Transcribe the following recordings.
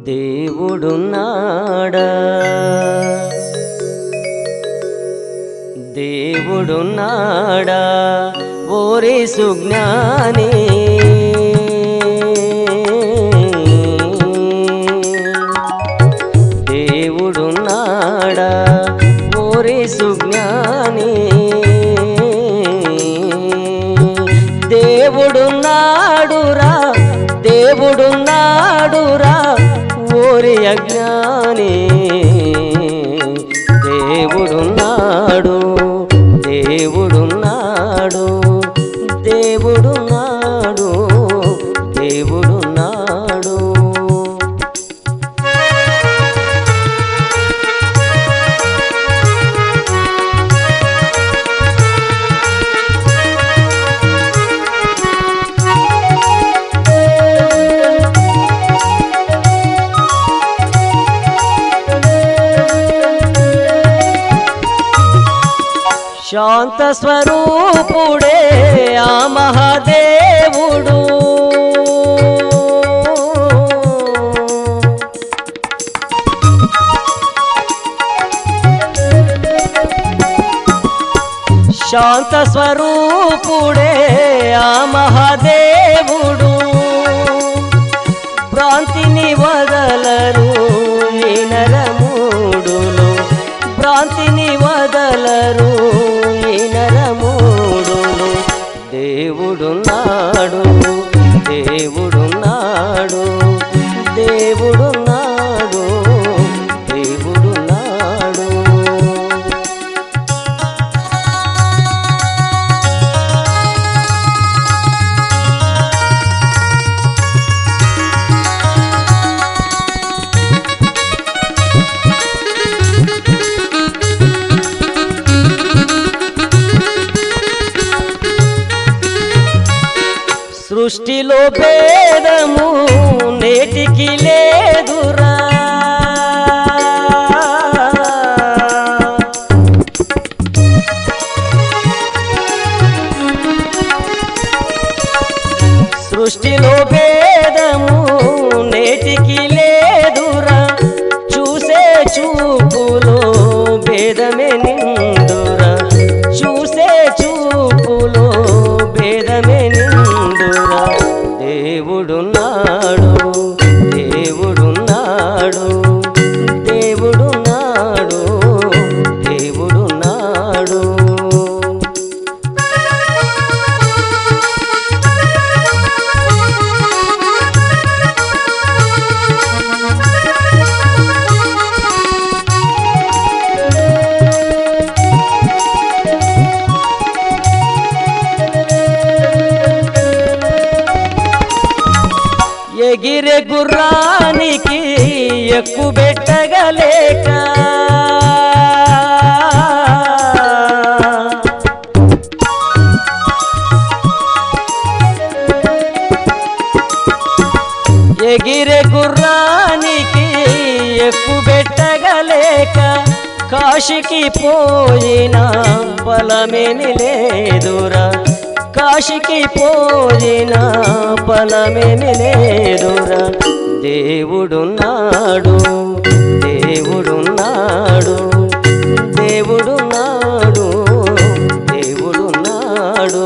దేవుడున్నాడా దేవుడున్నాడా ఓరే సుజ్ఞాని దేవుడున్నాడా ఓరే సుజ్ఞాని దేవుడున్నాడురా దేవుడున్నాడురా ఓరి అజ్ఞాని దేవుడున్నాడు దేవుడున్నాడు దేవుడున్నాడు దేవుడున్నాడు శాంత స్వరూపుడే ఆ మహాదేవుడు శాంత స్వరూపుడే ఆ మహాదేవుడు భ్రాంతిని వదలరు ఈ నరమూడులు భ్రాంతిని వదలరు ఈ నరమూడులు దేవుడున్నాడు దేవుడున్నాడు దేవుడున్నాడు దేవుడున్నాడు సృష్టిలో భేదము నేటికి లేదురా సృష్టిలో భేదము నేటికి లేదురా చూసే చూపులో భేదమే నిందురా చూసే చూపులో భేదమే నిందురా దేవుడున్నాడు దేవుడున్నాడు దేవుడున్నాడు దేవుడున్నాడు ఎగిరే గుర్రానికి ఎక్కు పెట్టగలేక ఎగిరే గుర్రానికి ఎక్కు పెట్టగలేక కాశీకి పోయిన బలమేమి లేదురా కాశీకి పోయిన బలమేమి లేదురా దేవుడున్నాడు దేవుడున్నాడు దేవుడున్నాడు దేవుడున్నాడు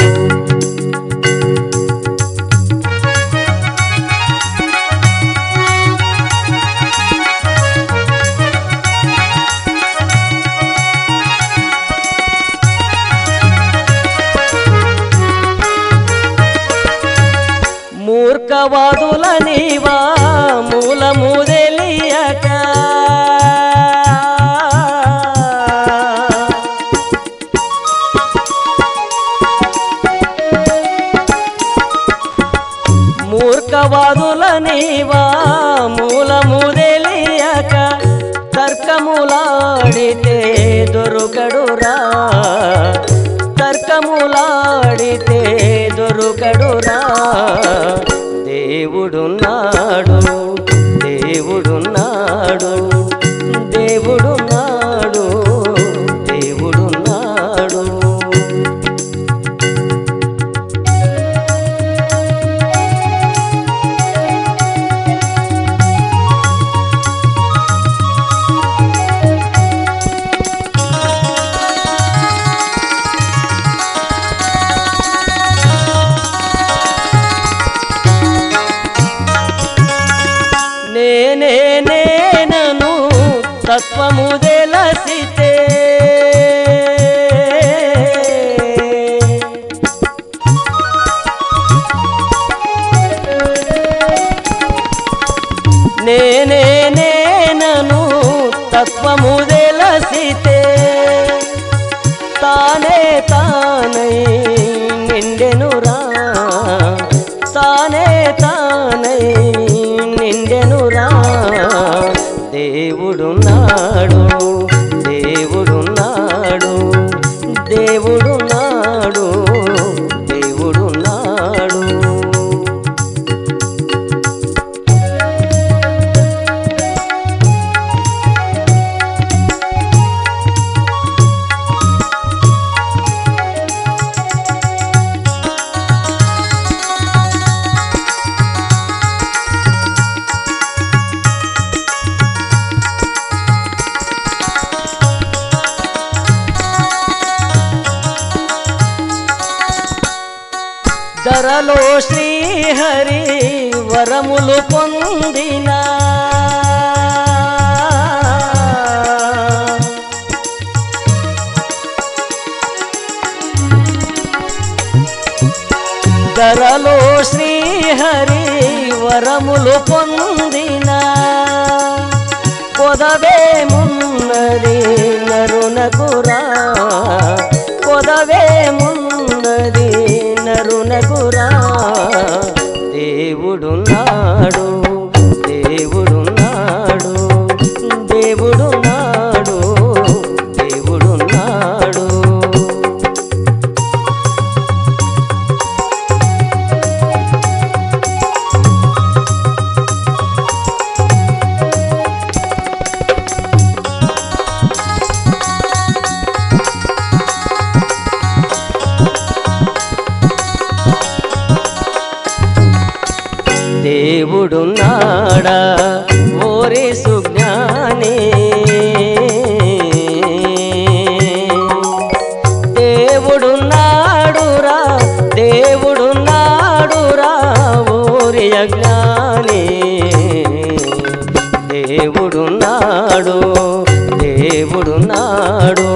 మూర్ఖవాదుల నీవా మూలము తెలియక మూర్ఖవాదుల నీవా మూలము తెలియక తర్కములాడితే దొరుకడురా తర్కములాడితే దొరుకడురా దేవుడున్నాడు దేవుడున్నాడు దేవుడున్నాడు దేవుడున్నాడు తత్వము తెలిసితే నేనే నేనను తత్వము తెలిసితే తానే తానై నిండెనురా తానే తానై నిండెనురా దేవుడున్నాడు దేవుడున్నాడు దేవుడున్నాడు దేవుడున్నాడు ధరలో శ్రీహరి వరములు పొందిన ధరలో శ్రీహరి వరములు పొందిన పొదవే మున్నది నరునకురా పొదవే మున్నది నరునకురా దేవుడున్నాడు దేవుడున్నాడు దేవుడున్నాడు దేవుడున్నాడు దేవుడున్నాడా ఓరే సుజ్ఞాని దేవుడున్నాడురా దేవుడున్నాడురా ఓరి అజ్ఞాని దేవుడున్నాడు దేవుడున్నాడు